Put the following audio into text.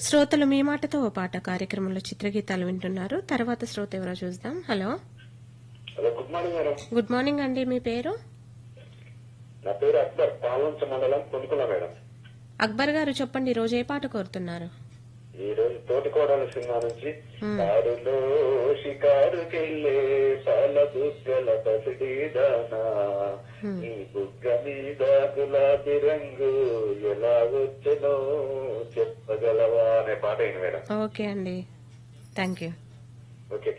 శ్రోతలు మీ మాటతో ఓ పాట కార్యక్రమంలో చిత్రగీతాలు వింటున్నారు తర్వాత శ్రోత ఎవరో చూద్దాం hello hello good morning madam good morning అండి మీ పేరు నా పేరు అక్బర్ పాలంచ మండలం కొనుక్కున్నా మేడం అక్బర్ గారు చెప్పండి ఈ రోజు ఏ పాట కోరుతున్నారు ఈ రోజు తోటికోడల సినిమా నుంచి Hmm. కారులో షికారుకెళ్ళే పాల బుగ్గల పసిడి దానా Hmm. నీ బుగ్గ మీద గులాబీ రంగు ఎలా వచ్చనో చెప్పగలవా అనే పాట అయింది మేడం ఓకే అండి థ్యాంక్ యూ ఓకే